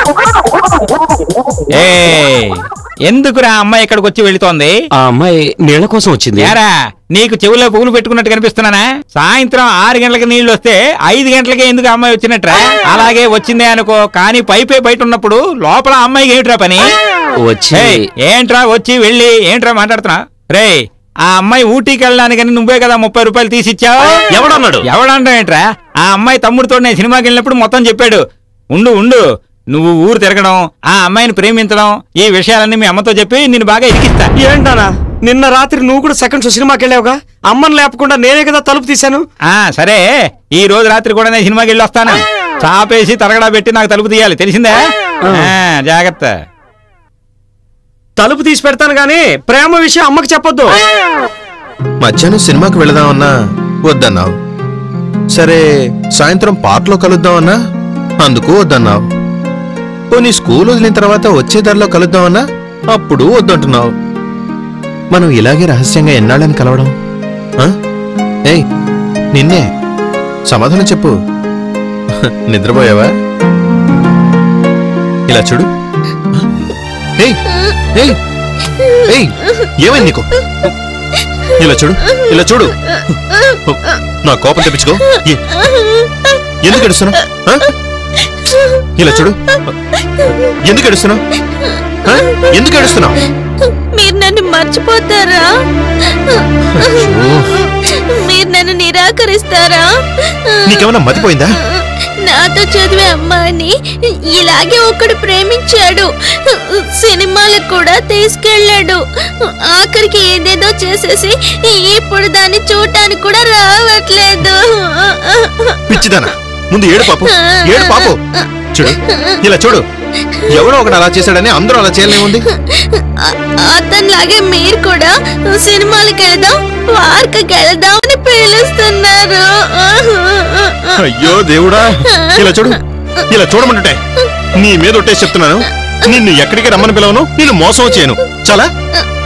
ఏయ్, ఎందుకురా అమ్మాయి ఇక్కడికి వచ్చి వెళుతోంది ఆ అమ్మాయి నీళ్ళ కోసం వచ్చింది ఏరా నీకు చెవులో పువ్వులు పెట్టుకున్నట్టు కనిపిస్తున్నానా సాయంత్రం ఆరు గంటలకు నీళ్లు వస్తే ఐదు గంటలకే ఎందుకు అమ్మాయి వచ్చినట్రా అలాగే వచ్చిందే అనుకో కానీ పైపే బయట ఉన్నప్పుడు లోపల అమ్మాయికి ఏమిట్రా పని వచ్చి ఏయ్, ఏంట్రా వచ్చి వెళ్ళి ఏంట్రా మాట్లాడుతున్నా రే ఆ అమ్మాయి ఊటీకి వెళ్ళడానికని నువ్వే కదా ముప్పై రూపాయలు తీసిచ్చావు ఎవడన్నాడు? ఎవడంటా ఏంట్రా ఆ అమ్మాయి తమ్ముడితో నేను సినిమాకి వెళ్ళినప్పుడు మొత్తం చెప్పాడు ఉండు ఉండు నువ్వు ఊరు తిరగడం ఆ అమ్మాయిని ప్రేమించడం ఈ విషయాలన్నీ మీ అమ్మతో చెప్పి నేను బాగా ఇరికిస్తా ఏంటానా నిన్న రాత్రి నువ్వు కూడా సెకండ్ షో సినిమాకి వెళ్ళావుగా అమ్మని లేపకుండా నేనే కదా తలుపు తీశాను ఆ సరే ఈ రోజు రాత్రి కూడా నేను సినిమాకి వెళ్ళి వస్తాను చాపేసి తరగడా పెట్టి నాకు తలుపు తీయాలి తెలిసిందే ఆ, జాగ్రత్త తలుపు తీసి పెడతాను గానీ ప్రేమ విషయం అమ్మకి చెప్పొద్దు మధ్యాహ్నం సినిమాకి వెళదామన్నా వద్దన్నావు సరే సాయంత్రం పార్క్లో కలుద్దామన్నా అందుకు వద్దన్నావు పోనీ స్కూల్ వదిలిన తర్వాత వచ్చే దారిలో కలుద్దామన్నా అప్పుడు వద్దంటున్నావు మనం ఇలాగే రహస్యంగా ఎన్నాళ్ళని కలవడం ఆ? ఏయ్ నిన్నే సమాధానం చెప్పు నిద్రపోయావా ఇలా చూడు ఏయ్ ఏయ్ ఏయ్ ఏమైంది నీకు ఇలా చూడు ఇలా చూడు నా కోపం తెప్పించుకో ఏ- ఎందుకు ఏడుస్తున్నావు ఆ? ఇలా చూడు ఎందుకు ఏడుస్తున్నావు ఆ? ఎందుకు ఏడుస్తున్నావు మీరు నన్ను మర్చిపోతారా మీరు నన్ను నిరాకరిస్తారా నీకేమన్నా మతిపోయిందా నాతో చదివే అమ్మాయిని ఇలాగే ఒకడు ప్రేమించాడు సినిమాలకు కూడా తీసుకెళ్ళాడు ఆఖరికి ఏదేదో చేసేసి ఇప్పుడు దాన్ని చూడటానికి కూడా రావట్లేదు పిచ్చిదానా ముందు ఏడు పాపు ఏడు పాపు చూడు ఇలా చూడు ఎవడో ఒకడు అలా చేశాడని అందరూ అలా చేయలేముంది అతనిలాగే మీరు కూడా సినిమాలకు వెళదాం పార్క్కి వెళదాం అని పిలుస్తున్నారు అయ్యో దేవుడా ఇలా చూడు ఇలా చూడమంటుంటే నీ మీద ఒట్టేసి చెప్తున్నాను నిన్ను ఎక్కడికి రమ్మని పిలవను నిన్ను మోసం చేయను చాలా